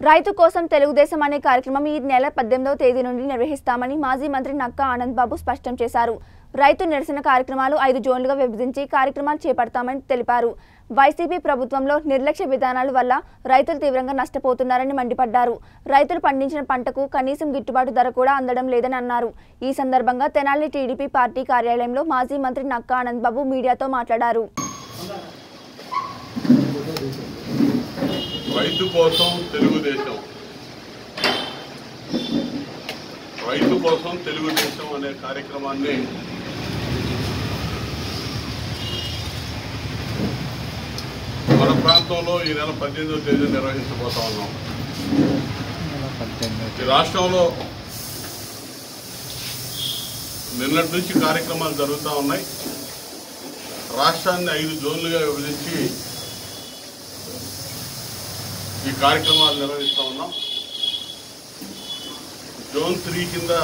రైతు కోసం తెలుగుదేశం అనే కార్యక్రమం ఈ నెల పద్దెనిమిదవ తేదీ నుండి నిర్వహిస్తామని మాజీ మంత్రి నక్కా ఆనంద్ బాబు స్పష్టం చేశారు రైతు నిరసన కార్యక్రమాలు ఐదు జోన్లుగా విభజించి కార్యక్రమాలు చేపడతామని తెలిపారు వైసీపీ ప్రభుత్వంలో నిర్లక్ష్య విధానాల వల్ల రైతులు తీవ్రంగా నష్టపోతున్నారని మండిపడ్డారు రైతులు పండించిన పంటకు కనీసం గిట్టుబాటు ధర కూడా అందడం లేదని అన్నారు ఈ సందర్భంగా తెనాలి టీడీపీ పార్టీ కార్యాలయంలో మాజీ మంత్రి నక్కా ఆనంద్ బాబు మీడియాతో మాట్లాడారు రైతు కోసం తెలుగుదేశం రైతు కోసం తెలుగుదేశం అనే కార్యక్రమాన్ని మన ప్రాంతంలో ఈ నెల పద్దెనిమిదవ తేదీ నిర్వహించబోతా ఉన్నాం ఈ రాష్ట్రంలో నిన్నటి నుంచి కార్యక్రమాలు జరుగుతూ ఉన్నాయి రాష్ట్రాన్ని ఐదు జోన్లుగా విభజించి ఈ కార్యక్రమాలు నిర్వహిస్తూ ఉన్నాం జోన్ త్రీ కింద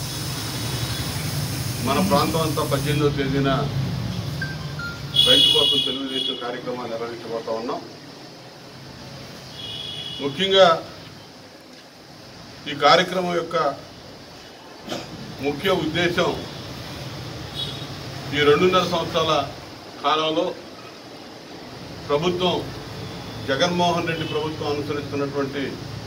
మన ప్రాంతం అంతా పద్దెనిమిదవ తేదీన రైతు కోసం తెలుగుదేశం కార్యక్రమాలు నిర్వహించబోతా ఉన్నాం ముఖ్యంగా ఈ కార్యక్రమం యొక్క ముఖ్య ఉద్దేశం ఈ రెండున్నర సంవత్సరాల కాలంలో ప్రభుత్వం జగన్మోహన్ రెడ్డి ప్రభుత్వం అనుసరిస్తున్నటువంటి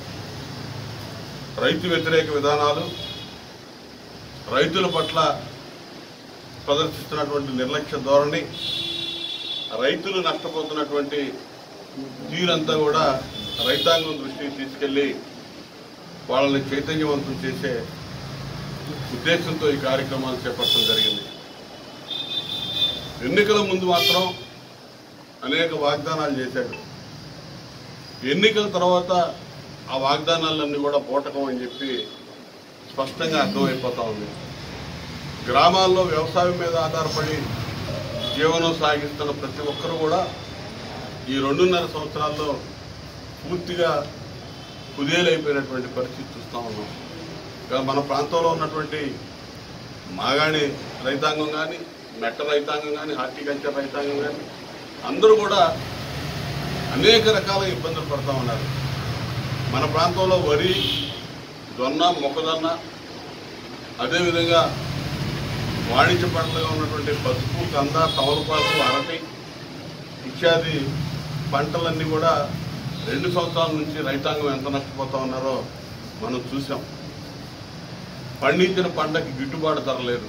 రైతు వ్యతిరేక విధానాలు రైతుల పట్ల ప్రదర్శిస్తున్నటువంటి నిర్లక్ష్య ధోరణి రైతులు నష్టపోతున్నటువంటి తీరంతా కూడా రైతాంగం దృష్టికి తీసుకెళ్లి వాళ్ళని చైతన్యవంతం చేసే ఉద్దేశంతో ఈ కార్యక్రమాలు చేపట్టడం జరిగింది ఎన్నికల ముందు మాత్రం అనేక వాగ్దానాలు చేశాడు ఎన్నికల తర్వాత ఆ వాగ్దానాలన్నీ కూడా పూటకం అని చెప్పి స్పష్టంగా అర్థమైపోతా ఉంది గ్రామాల్లో వ్యవసాయం మీద ఆధారపడి జీవనం సాగిస్తున్న ప్రతి ఒక్కరు కూడా ఈ రెండున్నర సంవత్సరాల్లో పూర్తిగా కుదేలైపోయినటువంటి పరిస్థితి చూస్తూ ఉన్నాం ఇక మన ప్రాంతంలో ఉన్నటువంటి మాగాణి రైతాంగం కానీ మెట్ట రైతాంగం కానీ హార్టికల్చర్ రైతాంగం కానీ అందరూ కూడా అనేక రకాల ఇబ్బందులు పడతా ఉన్నారు మన ప్రాంతంలో వరి జొన్న మొక్కజొన్న అదేవిధంగా వాణిజ్య పంటలుగా ఉన్నటువంటి పసుపు కంద తమలపాకు అరటి ఇత్యాది పంటలన్నీ కూడా రెండు సంవత్సరాల నుంచి రైతాంగం ఎంత నష్టపోతా ఉన్నారో మనం చూసాం పండించిన పంటకి గిట్టుబాటు ధర లేదు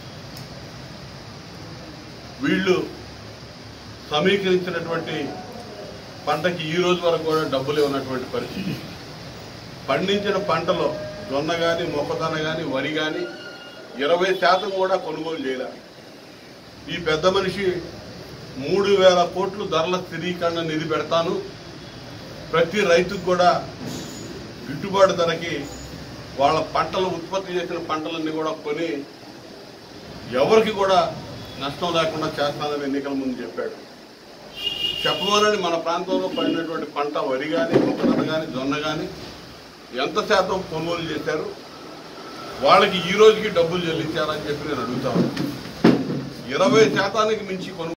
వీళ్ళు సమీకరించినటువంటి పంటకి ఈ రోజు వరకు కూడా డబ్బులు ఉన్నటువంటి పరిస్థితి పండించిన పంటలో జొన్న కానీ మొక్కజొన్న కానీ వరి కానీ ఇరవై శాతం కూడా కొనుగోలు చేయలే ఈ పెద్ద మనిషి మూడు వేల కోట్లు ధరల స్థిరీకరణ నిధి పెడతాను ప్రతి రైతుకు కూడా గిట్టుబాటు ధరకి వాళ్ళ పంటలు ఉత్పత్తి చేసిన పంటలన్నీ కూడా కొని ఎవరికి కూడా నష్టం లేకుండా చేస్తానని ఎన్నికల ముందు చెప్పాడు చెప్పమనని మన ప్రాంతంలో పడినటువంటి పంట వరి కానీ మొక్కజొన్న కానీ జొన్న కానీ ఎంత శాతం కొనుగోలు చేశారు వాళ్ళకి ఈ రోజుకి డబ్బులు చెల్లించారని చెప్పి నేను అడుగుతాను ఇరవై శాతానికి మించి కొనుగోలు